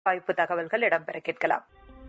வாய்ப்பு தகவல்கள் இடம்பெற கேட்கலாம்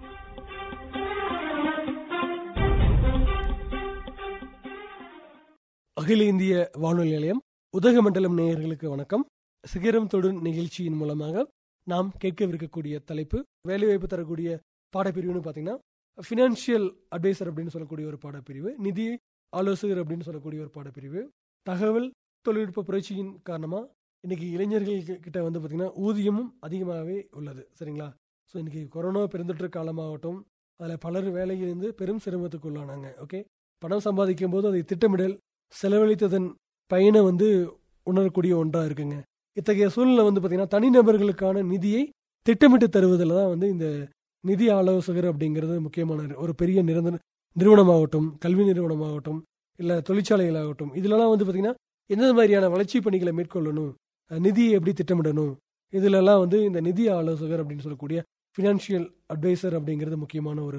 அகில இந்திய வானொலி நிலையம் உதகமண்டலம் நேயர்களுக்கு வணக்கம் சிகரம் தொடும் நிகழ்ச்சியின் மூலமாக நாம் கேட்கவிருக்கக்கூடிய தலைப்பு வேலைவாய்ப்பு தரக்கூடிய பாடப்பிரிவுன்னு பார்த்தீங்கன்னா ஃபினான்ஷியல் அட்வைசர் அப்படின்னு சொல்லக்கூடிய ஒரு பாடப்பிரிவு நிதி ஆலோசகர் அப்படின்னு சொல்லக்கூடிய ஒரு பாடப்பிரிவு தகவல் தொழில்நுட்ப புரட்சியின் காரணமாக இன்னைக்கு இளைஞர்கள் கிட்ட வந்து பார்த்தீங்கன்னா ஊதியமும் அதிகமாகவே உள்ளது சரிங்களா ஸோ இன்னைக்கு கொரோனா பெருந்தொற்று காலமாகட்டும் அதில் பலர் வேலையிலிருந்து பெரும் சிரமத்துக்கு உள்ளானாங்க ஓகே பணம் சம்பாதிக்கும் போது அதை திட்டமிடல் செலவழித்ததன் பயனை வந்து உணரக்கூடிய ஒன்றாக இருக்குங்க இத்தகைய சூழ்நிலை வந்து பார்த்தீங்கன்னா தனிநபர்களுக்கான நிதியை திட்டமிட்டு தருவதில் தான் வந்து இந்த நிதி ஆலோசகர் அப்படிங்கிறது முக்கியமான ஒரு பெரிய நிரந்தர நிறுவனமாகட்டும் கல்வி நிறுவனமாகட்டும் இல்லை தொழிற்சாலைகளாகட்டும் இதுலலாம் வந்து பார்த்தீங்கன்னா எந்தெந்த மாதிரியான வளர்ச்சி பணிகளை மேற்கொள்ளணும் நிதியை எப்படி திட்டமிடணும் இதுலலாம் வந்து இந்த நிதி ஆலோசகர் அப்படின்னு சொல்லக்கூடிய ஃபினான்ஷியல் அட்வைசர் அப்படிங்கிறது முக்கியமான ஒரு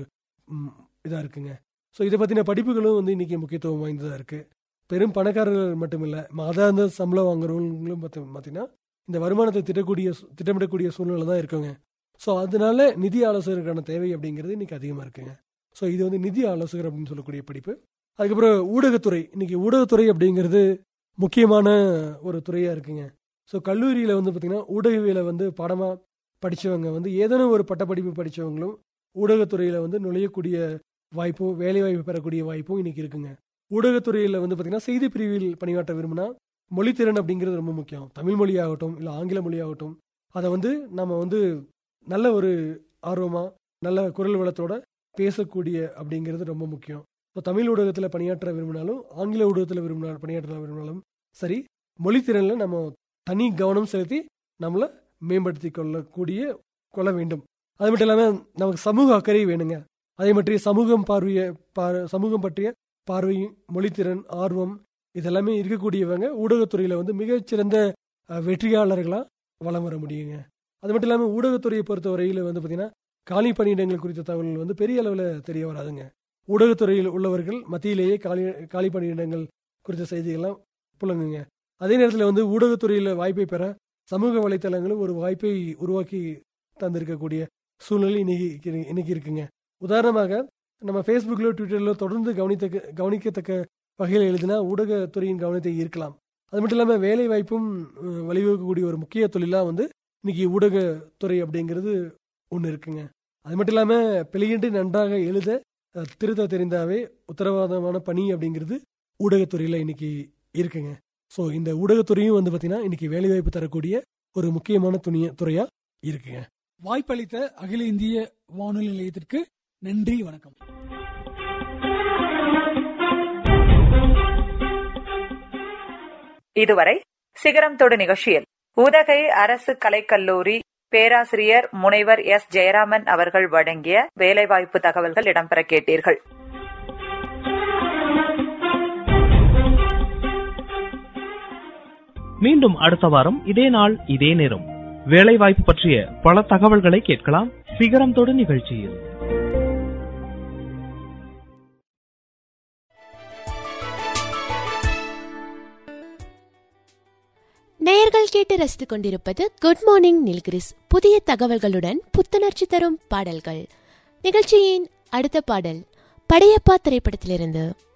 இதாக இருக்குங்க ஸோ இதை பற்றின படிப்புகளும் வந்து இன்றைக்கி முக்கியத்துவம் வாய்ந்ததாக இருக்குது பெரும் பணக்காரர்கள் மட்டுமில்லை மாதாந்த சம்பளம் வாங்குறவங்களும் பார்த்து பார்த்தீங்கன்னா இந்த வருமானத்தை திட்டக்கூடிய திட்டமிடக்கூடிய சூழ்நிலை தான் இருக்குங்க ஸோ அதனால நிதி ஆலோசகருக்கான தேவை அப்படிங்கிறது இன்னைக்கு அதிகமாக இருக்குங்க ஸோ இது வந்து நிதி ஆலோசகர் அப்படின்னு சொல்லக்கூடிய படிப்பு அதுக்கப்புறம் ஊடகத்துறை இன்னைக்கு ஊடகத்துறை அப்படிங்கிறது முக்கியமான ஒரு துறையாக இருக்குங்க ஸோ கல்லூரியில் வந்து பார்த்திங்கன்னா ஊடகவியலை வந்து பாடமாக படித்தவங்க வந்து ஏதேனும் ஒரு பட்டப்படிப்பு படித்தவங்களும் ஊடகத்துறையில் வந்து நுழையக்கூடிய வாய்ப்பும் வேலை வாய்ப்பு பெறக்கூடிய வாய்ப்பும் இன்னைக்கு இருக்குங்க ஊடகத்துறையில் வந்து பார்த்திங்கன்னா செய்தி பிரிவில் பணியாற்ற விரும்பினா மொழித்திறன் அப்படிங்கிறது ரொம்ப முக்கியம் தமிழ் மொழியாகட்டும் இல்லை ஆங்கில மொழியாகட்டும் அதை வந்து நம்ம வந்து நல்ல ஒரு ஆர்வமாக நல்ல குரல் வளத்தோட பேசக்கூடிய அப்படிங்கிறது ரொம்ப முக்கியம் இப்போ தமிழ் ஊடகத்தில் பணியாற்ற விரும்பினாலும் ஆங்கில ஊடகத்தில் விரும்பினா பணியாற்ற விரும்பினாலும் சரி மொழித்திறனில் நம்ம தனி கவனம் செலுத்தி நம்மளை மேம்படுத்தி கொள்ளக்கூடிய கொள்ள வேண்டும் அது மட்டும் இல்லாமல் நமக்கு சமூக அக்கறை வேணுங்க அதே மாதிரி சமூகம் பார்வைய சமூகம் பற்றிய பார்வை மொழித்திறன் ஆர்வம் இதெல்லாமே இருக்கக்கூடியவங்க ஊடகத்துறையில் வந்து மிகச்சிறந்த வெற்றியாளர்களாக வளம் வர முடியுங்க அது மட்டும் இல்லாமல் ஊடகத்துறையை பொறுத்த வரையில் வந்து பார்த்திங்கன்னா காலி பணியிடங்கள் குறித்த தகவல்கள் வந்து பெரிய அளவில் தெரிய வராதுங்க ஊடகத்துறையில் உள்ளவர்கள் மத்தியிலேயே காலி காலி பணியிடங்கள் குறித்த செய்திகள்லாம் புழங்குங்க அதே நேரத்தில் வந்து ஊடகத்துறையில் வாய்ப்பை பெற சமூக வலைத்தளங்களும் ஒரு வாய்ப்பை உருவாக்கி தந்திருக்கக்கூடிய சூழ்நிலை இன்னைக்கு இன்னைக்கு இருக்குங்க உதாரணமாக நம்ம ஃபேஸ்புக்கில் ட்விட்டரில் தொடர்ந்து கவனித்தக்க கவனிக்கத்தக்க வகையில் எழுதினா ஊடகத்துறையின் கவனத்தை ஈர்க்கலாம் அது மட்டும் இல்லாமல் வேலை வாய்ப்பும் வழிவகுக்கக்கூடிய ஒரு முக்கிய தொழிலாக வந்து இன்னைக்கு ஊடகத்துறை அப்படிங்கிறது ஒன்று இருக்குங்க அது மட்டும் இல்லாமல் பிழையின்றி நன்றாக எழுத திருத்த தெரிந்தாவே உத்தரவாதமான பணி அப்படிங்கிறது ஊடகத்துறையில் இன்னைக்கு இருக்குங்க ஸோ இந்த ஊடகத்துறையும் வந்து பார்த்தீங்கன்னா இன்னைக்கு வேலைவாய்ப்பு தரக்கூடிய ஒரு முக்கியமான துணிய துறையாக இருக்குங்க வாய்ப்பளித்த அகில இந்திய வானொலி நிலையத்திற்கு நன்றி வணக்கம் இதுவரை சிகரம் தொடு நிகழ்ச்சியில் உதகை அரசு கலைக்கல்லூரி பேராசிரியர் முனைவர் எஸ் ஜெயராமன் அவர்கள் வழங்கிய வேலைவாய்ப்பு தகவல்கள் இடம்பெற கேட்டீர்கள் மீண்டும் அடுத்த வாரம் இதே நாள் இதே நேரம் வேலைவாய்ப்பு பற்றிய பல தகவல்களை கேட்கலாம் சிகரம் தொடு நிகழ்ச்சியில் நேயர்கள் கேட்டு ரசித்துக் கொண்டிருப்பது குட் மார்னிங் நில்கிரிஸ் புதிய தகவல்களுடன் புத்துணர்ச்சி தரும் பாடல்கள் நிகழ்ச்சியின் அடுத்த பாடல் படையப்பா திரைப்படத்திலிருந்து